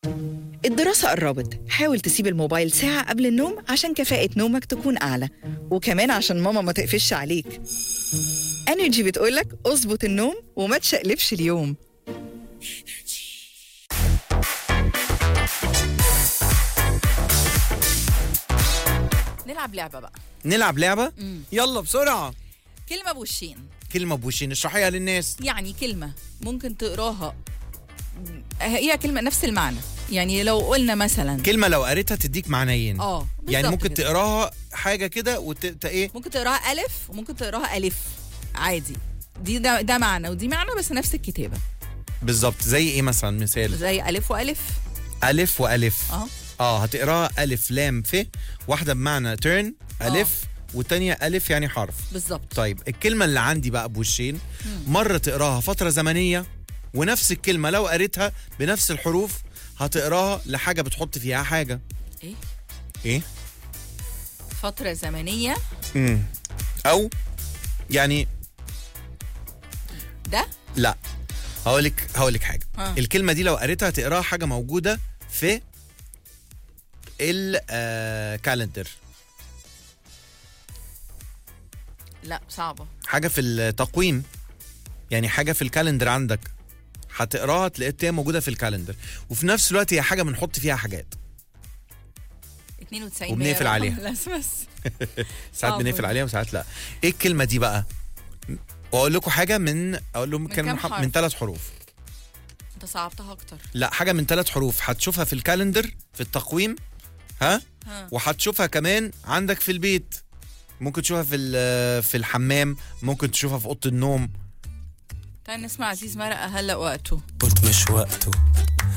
الدراسة قربت حاول تسيب الموبايل ساعة قبل النوم عشان كفاءة نومك تكون أعلى وكمان عشان ماما ما تقفش عليك انرجي بتقولك اظبط النوم وما تشقلبش اليوم نلعب لعبة بقى نلعب لعبة يلا بسرعة كلمة بوشين كلمة بوشين اشرحيها للناس يعني كلمة ممكن تقراها هي كلمة نفس المعنى يعني لو قلنا مثلا كلمة لو قريتها تديك معنيين اه يعني بالظبط ممكن كده. تقراها حاجة كده وت ت- ايه ممكن تقراها ألف وممكن تقراها ألف عادي دي ده, ده معنى ودي معنى بس نفس الكتابة بالظبط زي ايه مثلا مثال زي ألف وألف ألف وألف اه اه هتقراها ألف لام ف واحدة بمعنى تيرن ألف والتانية ألف يعني حرف بالظبط طيب الكلمة اللي عندي بقى بوشين مرة تقراها فترة زمنية ونفس الكلمة لو قريتها بنفس الحروف هتقراها لحاجة بتحط فيها حاجة ايه ايه فترة زمنية امم او يعني ده لا هقولك هقولك حاجة آه. الكلمة دي لو قريتها هتقراها حاجة موجودة في الكالندر لا صعبة حاجة في التقويم يعني حاجة في الكالندر عندك هتقراها تلاقيها موجودة في الكالندر وفي نفس الوقت هي حاجة بنحط فيها حاجات 92 وبنقفل مية عليها. رقم. بس بس ساعات صعبة بنقفل دي. عليها وساعات لا ايه الكلمة دي بقى واقول لكم حاجة من اقول لهم من كلمة كام من, حرف؟ من ثلاث حروف انت صعبتها اكتر لا حاجة من ثلاث حروف هتشوفها في الكالندر في التقويم ها ها. وهتشوفها كمان عندك في البيت ممكن تشوفها في ال- في الحمام ممكن تشوفها في اوضه النوم تعال نسمع عزيز مرقة هلا وقته قلت مش وقته